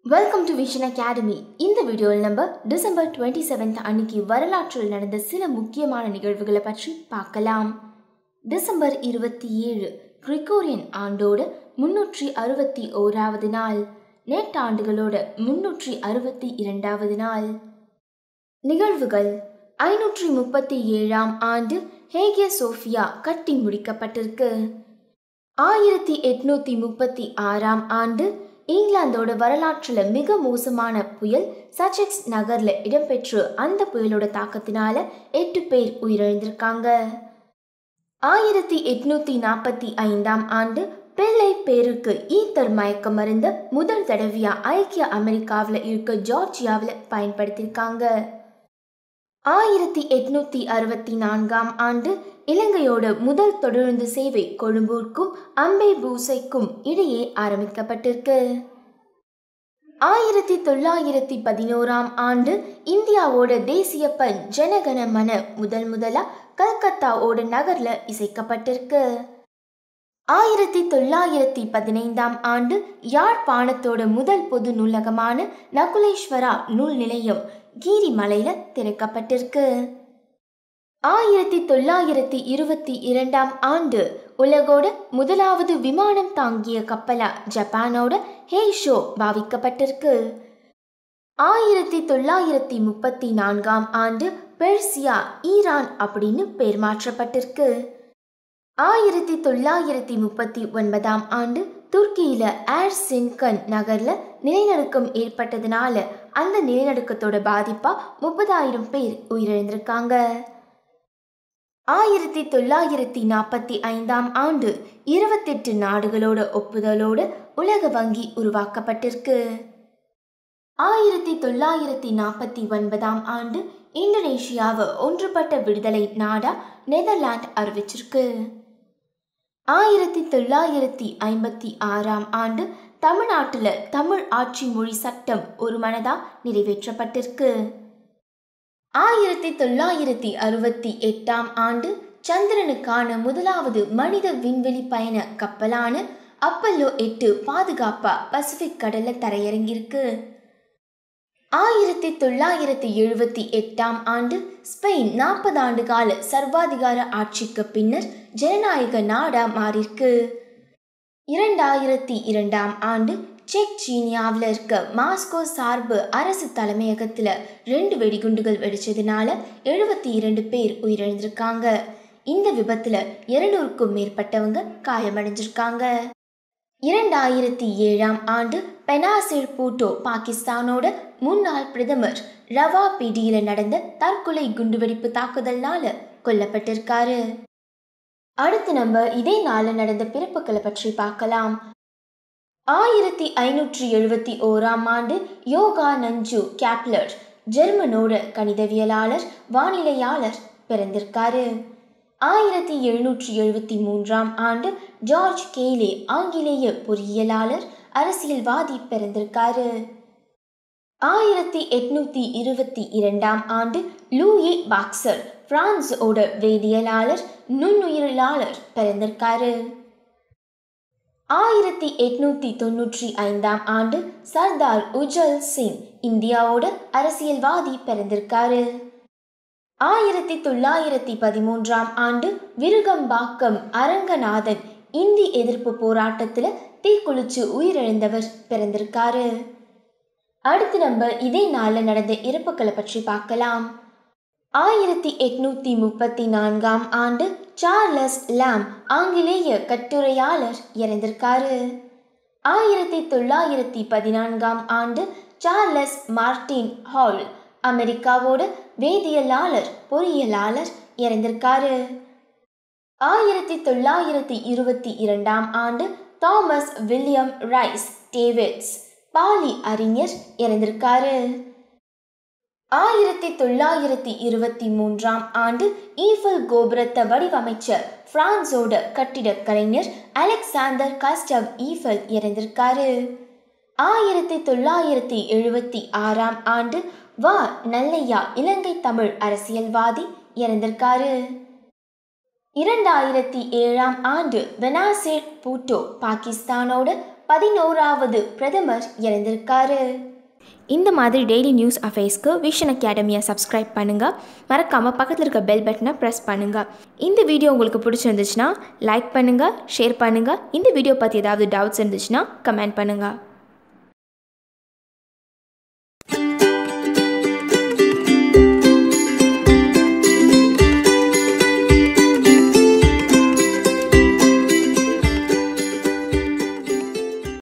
welcome to vision academy இந்த வீடியோவில் நம்ம டிசம்பர் டுவெண்ட்டி செவன்த் அன்னைக்கு வரலாற்றில் நடந்த சில முக்கியமான நிகழ்வுகளை பற்றி பார்க்கலாம் டிசம்பர் இருபத்தி ஏழு கிரிகோரியன் ஆண்டோட முன்னூற்றி அறுபத்தி ஓராவது நாள் நேட்டாண்டுகளோட முன்னூற்றி அறுபத்தி இரண்டாவது நாள் நிகழ்வுகள் ஐநூற்றி முப்பத்தி ஏழாம் ஆண்டு ஹேகிய சோஃபியா கட்டி முடிக்கப்பட்டிருக்கு ஆயிரத்தி எட்நூத்தி முப்பத்தி ஆறாம் ஆண்டு இங்கிலாந்தோட வரலாற்றில் மிக மோசமான புயல் சச்செக்ஸ் நகர்ல இடம்பெற்று அந்த புயலோட தாக்கத்தினால எட்டு பேர் உயிரிழந்திருக்காங்க ஆயிரத்தி எட்நூத்தி நாற்பத்தி ஐந்தாம் ஆண்டு பிள்ளை பேருக்கு ஈத்தர் மயக்க மருந்து முதல் தடவையா ஐக்கிய அமெரிக்காவில் இருக்க ஜார்ஜியாவில் பயன்படுத்தியிருக்காங்க ஆயிரத்தி எட்நூத்தி அறுபத்தி நான்காம் ஆண்டு இலங்கையோட முதல் தொடருந்து சேவை கொழும்பூருக்கும் அம்பை பூசைக்கும் இடையே ஆரம்பிக்கப்பட்டிருக்கு ஆயிரத்தி தொள்ளாயிரத்தி பதினோராம் ஆண்டு இந்தியாவோட தேசிய பண் ஜனகன மன முதல் முதலா கல்கத்தாவோட நகர்ல இசைக்கப்பட்டிருக்கு ஆயிரத்தி தொள்ளாயிரத்தி பதினைந்தாம் ஆண்டு யாழ்ப்பாணத்தோட முதல் பொது நூலகமான நகுலேஸ்வரா நூல் நிலையம் கீரிமலையில திறக்கப்பட்டிருக்கு ஆயிரத்தி தொள்ளாயிரத்தி இருபத்தி இரண்டாம் ஆண்டு உலகோட முதலாவது விமானம் தாங்கிய கப்பலா ஜப்பானோட ஹேஷோ பாவிக்கப்பட்டிருக்கு ஆயிரத்தி தொள்ளாயிரத்தி முப்பத்தி நான்காம் ஆண்டு பெர்சியா ஈரான் அப்படின்னு பேர் மாற்றப்பட்டிருக்கு ஆயிரத்தி தொள்ளாயிரத்தி முப்பத்தி ஒன்பதாம் ஆண்டு துர்க்கியில ஏர் சின்கன் நகர்ல நிலநடுக்கம் ஏற்பட்டதுனால அந்த நிலநடுக்கத்தோட பாதிப்பா முப்பதாயிரம் பேர் உயிரிழந்திருக்காங்க ஆயிரத்தி தொள்ளாயிரத்தி நாற்பத்தி ஐந்தாம் ஆண்டு இருபத்தெட்டு நாடுகளோட ஒப்புதலோடு உலக வங்கி உருவாக்கப்பட்டிருக்கு ஆயிரத்தி தொள்ளாயிரத்தி நாற்பத்தி ஒன்பதாம் ஆண்டு இந்தோனேஷியாவை ஒன்றுபட்ட விடுதலை நாடா நெதர்லாந்து அறிவிச்சிருக்கு ஆயிரத்தி தொள்ளாயிரத்தி ஐம்பத்தி ஆறாம் ஆண்டு தமிழ்நாட்டில் தமிழ் ஆட்சி மொழி சட்டம் ஒரு மனதா நிறைவேற்றப்பட்டிருக்கு ஆயிரத்தி தொள்ளாயிரத்தி அறுபத்தி எட்டாம் ஆண்டு சந்திரனுக்கான முதலாவது மனித விண்வெளி பயண கப்பலான அப்பல்லோ எட்டு பாதுகாப்பா பசிபிக் கடல்ல தரையிறங்கியிருக்கு ஆயிரத்தி தொள்ளாயிரத்தி எழுபத்தி எட்டாம் ஆண்டு ஸ்பெயின் நாற்பது ஆண்டு கால சர்வாதிகார ஆட்சிக்கு பின்னர் ஜனநாயக நாடா மாறிருக்கு இரண்டாயிரத்தி இரண்டாம் ஆண்டு செக் சீனியாவில் இருக்க மாஸ்கோ சார்பு அரசு தலைமையகத்தில் ரெண்டு வெடிகுண்டுகள் வெடிச்சதுனால எழுபத்தி இரண்டு பேர் உயிரிழந்திருக்காங்க இந்த விபத்தில் இருநூறுக்கும் மேற்பட்டவங்க காயமடைஞ்சிருக்காங்க இரண்டாயிரத்தி ஏழாம் ஆண்டு பெனாசிர் பூட்டோ பாகிஸ்தானோட முன்னாள் பிரதமர் ரவா பிடியில் நடந்த தற்கொலை குண்டுவெடிப்பு தாக்குதல்னால கொல்லப்பட்டிருக்காரு அடுத்து நம்ம இதே நாளில் நடந்த பிறப்புகளை பற்றி பார்க்கலாம் ஆயிரத்தி ஐநூற்றி எழுபத்தி ஓராம் ஆண்டு யோகா நஞ்சு கேப்லர் ஜெர்மனோட கணிதவியலாளர் வானிலையாளர் பிறந்திருக்காரு ஆயிரத்தி எழுநூற்றி எழுபத்தி மூன்றாம் ஆண்டு ஜார்ஜ் கேலே ஆங்கிலேய பொறியியலாளர் அரசியல்வாதி பிறந்திருக்காரு ஆயிரத்தி எட்நூத்தி இருபத்தி இரண்டாம் ஆண்டு லூயி பாக்சர் பிரான்ஸோட வேதியியலாளர் நுண்ணுயிரிலாளர் பிறந்திருக்காரு ஆயிரத்தி எட்நூத்தி தொன்னூற்றி ஐந்தாம் ஆண்டு சர்தார் உஜல் சிங் இந்தியாவோட அரசியல்வாதி பிறந்திருக்காரு ஆயிரத்தி தொள்ளாயிரத்தி பதிமூன்றாம் ஆண்டு விருகம்பாக்கம் அரங்கநாதன் இந்தி எதிர்ப்பு போராட்டத்தில் தீக்குளிச்சு உயிரிழந்தவர் பிறந்திருக்காரு அடுத்து நம்ம இதே நாளில் நடந்த இறப்புகளை பற்றி பார்க்கலாம் ஆயிரத்தி எட்நூத்தி முப்பத்தி நான்காம் ஆண்டு சார்லஸ் லாம் ஆங்கிலேய கட்டுரையாளர் இறந்திருக்காரு ஆயிரத்தி தொள்ளாயிரத்தி பதினான்காம் ஆண்டு சார்லஸ் மார்டின் ஹால் அமெரிக்காவோட வேதியியலாளர் பொறியியலாளர் இறந்திருக்காரு ஆயிரத்தி தொள்ளாயிரத்தி இருபத்தி இரண்டாம் ஆண்டு Thomas William Rhys Davids Pali அறிஞர் இறந்திருக்காரு ஆயிரத்தி தொள்ளாயிரத்தி இருபத்தி மூன்றாம் ஆண்டு ஈஃபல் கோபுரத்தை வடிவமைச்ச பிரான்ஸோட கட்டிடக் கலைஞர் அலெக்சாந்தர் காஸ்டவ் ஈஃபல் இறந்திருக்காரு ஆயிரத்தி தொள்ளாயிரத்தி எழுபத்தி ஆறாம் ஆண்டு வா நல்லையா இலங்கை தமிழ் அரசியல்வாதி இறந்திருக்காரு இரண்டாயிரத்தி ஏழாம் ஆண்டு பெனாசிர் பூட்டோ பாகிஸ்தானோட பதினோராவது பிரதமர் இறந்திருக்காரு இந்த மாதிரி டெய்லி நியூஸ் அஃபேர்ஸ்க்கு விஷன் அகாடமியை சப்ஸ்கிரைப் பண்ணுங்கள் மறக்காமல் பக்கத்தில் இருக்க பெல் பட்டனை ப்ரெஸ் பண்ணுங்கள் இந்த வீடியோ உங்களுக்கு பிடிச்சிருந்துச்சுன்னா லைக் பண்ணுங்கள் ஷேர் பண்ணுங்கள் இந்த வீடியோ பற்றி ஏதாவது டவுட்ஸ் இருந்துச்சுன்னா கமெண்ட் பண்ணுங்கள்